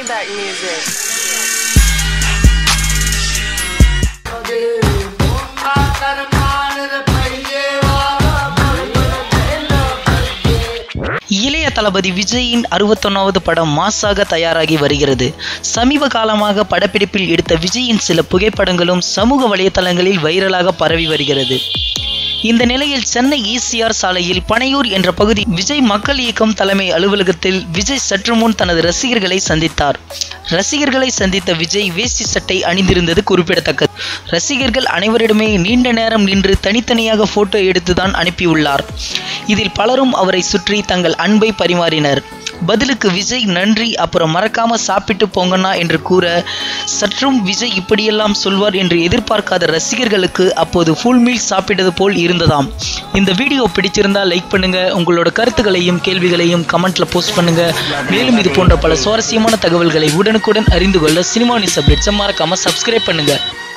Maybach music. இளைய தளபதி விஜயின் அறுபத்தொன்னாவது படம் மாசாக தயாராகி வருகிறது சமீப காலமாக படப்பிடிப்பில் எடுத்த விஜயின் சில புகைப்படங்களும் சமூக வலைதளங்களில் வைரலாக பரவி வருகிறது இந்த நிலையில் சென்னை ஈசிஆர் சாலையில் பனையூர் என்ற பகுதி விஜய் மக்கள் இயக்கம் தலைமை அலுவலகத்தில் விஜய் சற்று முன் தனது ரசிகர்களை சந்தித்தார் ரசிகர்களை சந்தித்த விஜய் வேஷ்டி சட்டை அணிந்திருந்தது குறிப்பிடத்தக்கது ரசிகர்கள் அனைவரிடமே நீண்ட நேரம் நின்று தனித்தனியாக போட்டோ எடுத்துதான் அனுப்பியுள்ளார் இதில் பலரும் அவரை சுற்றி தங்கள் அன்பை பரிமாறினர் பதிலுக்கு விஜய் நன்றி அப்புறம் மறக்காம சாப்பிட்டு போங்கண்ணா என்று கூற சற்றும் விஜய் இப்படியெல்லாம் சொல்வார் என்று எதிர்பார்க்காத ரசிகர்களுக்கு அப்போது ஃபுல் மீல் சாப்பிட்டது போல் இருந்ததாம் இந்த வீடியோ பிடிச்சிருந்தா லைக் பண்ணுங்க உங்களோட கருத்துக்களையும் கேள்விகளையும் கமெண்ட்ல போஸ்ட் பண்ணுங்க மேலும் இது போன்ற பல சுவாரஸ்யமான தகவல்களை உடனுக்குடன் அறிந்து கொள்ள சினிமா நியூஸ் அப்டேட்ஸை மறக்காம சப்ஸ்கிரைப் பண்ணுங்க